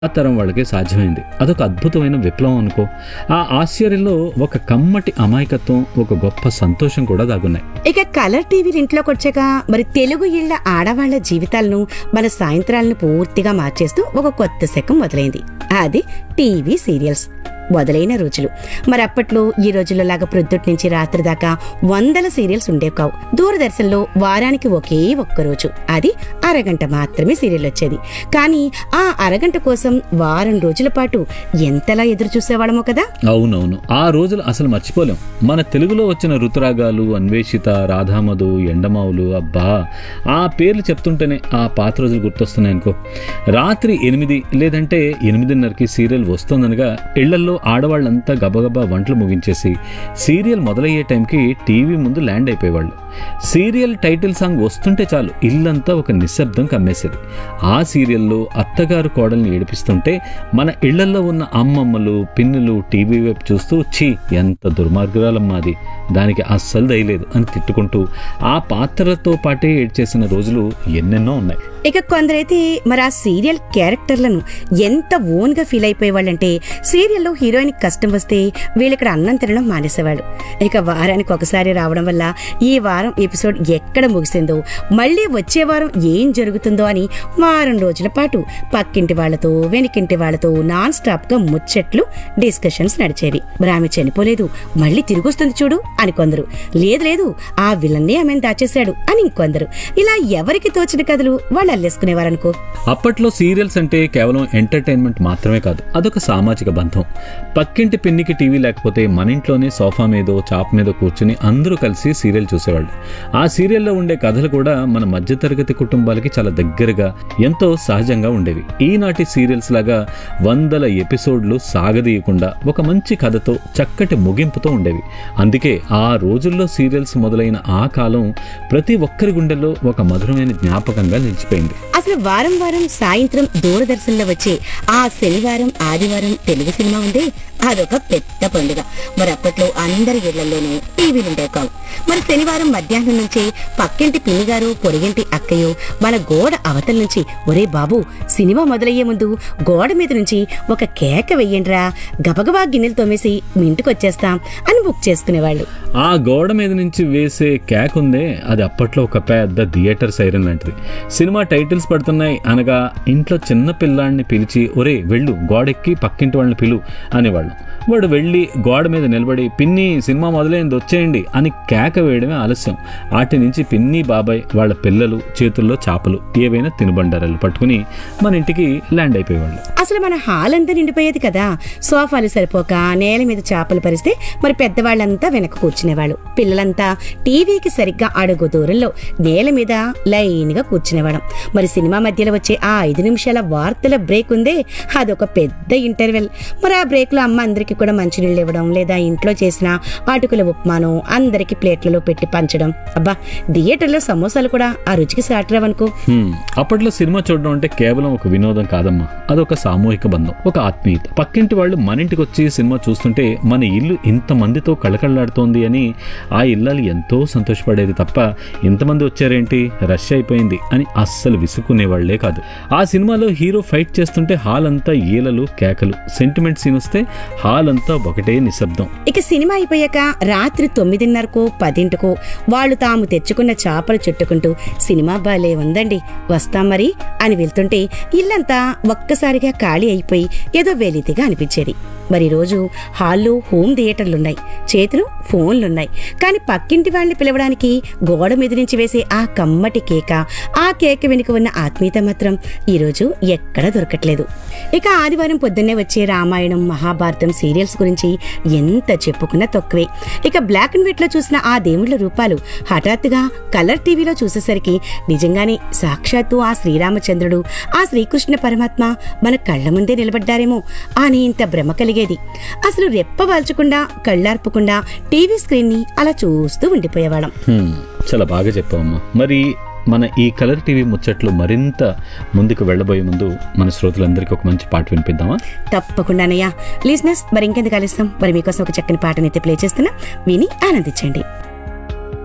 ఆ తరం వాళ్ళకి సాధ్యమైంది అదొక అద్భుతమైన విప్లవం అనుకో ఆ ఆశ్చర్యంలో ఒక కమ్మటి అమాయకత్వం ఒక గొప్ప సంతోషం కూడా దాగున్నాయి ఇక కలర్ టీవీలు ఇంట్లోకి వచ్చాక మరి తెలుగు ఇళ్ల ఆడవాళ్ల జీవితాలను మన సాయంత్రాలను పూర్తిగా మార్చేస్తూ ఒక కొత్త శకం మొదలైంది అది టీవీ సీరియల్స్ మొదలైన రోజులు మరి అప్పట్లో ఈ రోజుల్లో లాగా ప్రొద్దుటి నుంచి రాత్రి దాకా వందల సీరియల్స్ ఉండేవి కావు దూరదర్శన్లో వారానికి ఒకే ఒక్క రోజు అది అరగంట మాత్రమే సీరియల్ వచ్చేది కానీ ఆ అరగంట కోసం వారం రోజుల పాటు ఎంతలా ఎదురు చూసేవాళ్ళమో కదా అవునవును ఆ రోజులు అసలు మర్చిపోలేం మన తెలుగులో వచ్చిన ఋతురాగాలు అన్వేషిత రాధామధు ఎండమావులు అబ్బా ఆ పేర్లు చెప్తుంటేనే ఆ పాత రోజులు గుర్తొస్తున్నాయి అనుకో రాత్రి ఎనిమిది లేదంటే ఎనిమిదిన్నరకి సీరియల్ వస్తోందనగా ఇళ్లల్లో ఆడవాళ్ళంతా గబగబా వంటలు ముగించేసి సీరియల్ మొదలయ్యే టైంకి టీవీ ముందు ల్యాండ్ అయిపోయేవాళ్ళు సీరియల్ టైటిల్ సాంగ్ వస్తుంటే చాలు ఇల్లంతా ఒక నిశ్శబ్దం కమ్మేసేది ఆ సీరియల్లో అత్తగారు కోడల్ని ఏడిపిస్తుంటే మన ఇళ్లల్లో ఉన్న అమ్మమ్మలు పిన్నులు టీవీ వైపు చూస్తూ ఛీ ఎంత దుర్మార్గురాలమ్మాది దానికి అస్సలు దయలేదు అని తిట్టుకుంటూ ఆ పాత్రలతో పాటే ఏడ్చేసిన రోజులు ఎన్నెన్నో ఉన్నాయి ఇక కొందరైతే మరి ఆ సీరియల్ క్యారెక్టర్లను ఎంత ఓన్ గా ఫీల్ అయిపోయేవాళ్ళంటే సీరియల్లో హీరోయిన్ కష్టం వస్తే వీళ్ళిక్కడ అన్నం తినడం మానేసేవాడు ఇక వారానికి ఒకసారి రావడం వల్ల ఈ వారం ఎపిసోడ్ ఎక్కడ ముగిసిందో మళ్ళీ వచ్చే వారం ఏం జరుగుతుందో అని వారం రోజుల పాటు పక్కింటి వాళ్ళతో వెనికింటి వాళ్ళతో నాన్ స్టాప్ గా ముచ్చట్లు డిస్కషన్స్ నడిచేవి మరి ఆమె చనిపోలేదు మళ్ళీ తిరిగొస్తుంది చూడు అని కొందరు లేదు లేదు ఆ విలన్నే ఆమెను దాచేశాడు అని ఇంకొందరు ఇలా ఎవరికి తోచిన కథలు వాళ్ళు అల్లేసుకునేవారనుకో అప్పట్లో సీరియల్స్ అంటే కేవలం ఎంటర్టైన్మెంట్ మాత్రమే కాదు అదొక సామాజిక బంధం పక్కింటి పిన్నికి టీవీ లేకపోతే మన ఇంట్లోనే సోఫా మీదో చాప్ మీద కూర్చుని అందరూ కలిసి సీరియల్ చూసేవాళ్ళు ఆ సీరియల్లో ఉండే కథలు కూడా మన మధ్యతరగతి కుటుంబాలకి చాలా దగ్గరగా ఎంతో సహజంగా ఉండేవి ఈనాటి సీరియల్స్ లాగా వందల ఎపిసోడ్లు సాగదీయకుండా ఒక మంచి కథతో చక్కటి ముగింపుతో ఉండేవి అందుకే ఆ రోజుల్లో సీరియల్స్ మొదలైన ఆ కాలం ప్రతి ఒక్కరి గుండెల్లో ఒక మధురమైన జ్ఞాపకంగా నిలిచిపోయింది అసలు వారం వారం సాయంత్రం దూరదర్శన్లో వచ్చే ఆ శనివారం ఆదివారం తెలుగు సినిమా ఉందే అదొక పెద్ద పండుగ మరి అప్పట్లో అందరి ఇళ్లలోనూ టీవీలు ఉండేవి కావు మరి శనివారం మధ్యాహ్నం నుంచే పక్కింటి పిన్నిగారు పొరిగింటి అక్కయ్యో మన గోడ అవతల నుంచి ఒరే బాబు సినిమా మొదలయ్యే ముందు గోడ మీద నుంచి ఒక కేక వెయ్యండిరా గబగబా గిన్నెలు తోమేసి మీ ఇంటికి వచ్చేస్తాం అని బుక్ చేసుకునేవాళ్ళు ఆ గోడ మీద నుంచి వేసే క్యాక్ ఉందే అది అప్పట్లో ఒక పెద్ద థియేటర్ సైరన్ లాంటిది సినిమా టైటిల్స్ పడుతున్నాయి అనగా ఇంట్లో చిన్న పిల్లాడిని పిలిచి ఒరే వెళ్ళు గోడెక్కి పక్కింటి వాళ్ళని పిలు అనేవాళ్ళం వాడు వెళ్ళి గోడ మీద నిలబడి పిన్ని సినిమా మొదలైంది వచ్చేయండి అని కేక వేయడమే ఆలస్యం వాటి నుంచి పిన్ని బాబాయ్ వాళ్ళ పిల్లలు చేతుల్లో చాపలు ఏవైనా తినుబండారాలు పట్టుకుని మన ఇంటికి ల్యాండ్ అయిపోయేవాళ్ళు అసలు మన హాల్ అంతా నిండిపోయేది కదా సోఫాలు సరిపోక నేల మీద చేపలు పరిస్తే మరి పెద్దవాళ్ళంతా వెనక కూర్చునేవాళ్ళు పిల్లలంతా టీవీకి సరిగ్గా అడుగు దూరంలో నేల మీద లైన్ గా కూర్చునేవాళ్ళం మరి సినిమా మధ్యలో వచ్చే ఆ ఐదు నిమిషాల వార్తల బ్రేక్ ఉందే అదొక పెద్ద ఇంటర్వెల్ మరి ఆ బ్రేక్ లో అమ్మ అందరికీ కూడా మంచినీళ్ళు ఇవ్వడం లేదా ఇంట్లో చేసిన అటుకుల ఉప్మాను అందరికి ప్లేట్లలో పెట్టి పంచడం అబ్బా థియేటర్లో సమోసాలు కూడా ఆ రుచికి సాటరావనుకో హ్మ్. అప్పట్లో సినిమా చూడడం అంటే కేవలం ఒక వినోదం కాదమ్మా అదొక సామూహిక బంధం ఒక ఆత్మీయత పక్కింటి వాళ్ళు మన ఇంటికి వచ్చి సినిమా చూస్తుంటే మన ఇల్లు ఇంతమందితో కళకళలాడుతోంది అని ఆ ఇల్లాలు ఎంతో సంతోషపడేది తప్ప ఇంతమంది వచ్చారేంటి రష్ అయిపోయింది అని అస్సలు విసుక్కునేవాళ్లే కాదు ఆ సినిమాలో హీరో ఫైట్ చేస్తుంటే హాల్ అంతా ఈలలు కేకలు సెంటిమెంట్ సీన్ వస్తే హాల్ అంతా ఒకటే నిశ్శబ్దం ఇక సినిమా అయిపోయాక రాత్రి తొమ్మిదిన్నరకో పదింటికో వాళ్ళు తాము తెచ్చుకున్న చేపలు చుట్టుకుంటూ సినిమా బాలే ఉందండి వస్తాం మరి అని వెళ్తుంటే ఇల్లంతా ఒక్కసారిగా ఖాళీ అయిపోయి ఏదో వెలితిగా అనిపించేది మరి రోజు హాల్లో హోమ్ థియేటర్లున్నాయి చేతిలో ఫోన్లున్నాయి కానీ పక్కింటి వాళ్ళని పిలవడానికి గోడ మీద నుంచి వేసే ఆ కమ్మటి కేక ఆ కేక వెనుక ఉన్న ఆత్మీయత మాత్రం ఈరోజు ఎక్కడా దొరకట్లేదు ఇక ఆదివారం పొద్దున్నే వచ్చే రామాయణం మహాభారతం సీరియల్స్ గురించి ఎంత చెప్పుకున్నా తక్కువే ఇక బ్లాక్ అండ్ వైట్ లో చూసిన ఆ దేవుళ్ళ రూపాలు హఠాత్తుగా కలర్ టీవీలో చూసేసరికి నిజంగానే సాక్షాత్తు ఆ శ్రీరామచంద్రుడు ఆ శ్రీకృష్ణ పరమాత్మ మన కళ్ళ ముందే నిలబడ్డారేమో అని ఇంత భ్రమ కలిగేది అసలు రెప్పవాల్చకుండా కళ్ళార్పకుండా టీవీ స్క్రీన్ ని అలా చూస్తూ ఉండిపోయేవాళ్ళం హ్మ్. చాలా బాగా చెప్పావమ్మా మరి మన ఈ కలర్ టీవీ ముచ్చట్లు మరింత ముందుకు వెళ్ళబోయే ముందు మన శ్రోతలందరికీ ఒక మంచి పాట వినిపిద్దామా తప్పకుండానయ్యా లిజినెస్ మరి ఇంకెందుకు కలుస్తాం మరి మీకోసం ఒక చక్కని పాటనైతే ప్లే చేస్తున్నా విని ఆనందించండి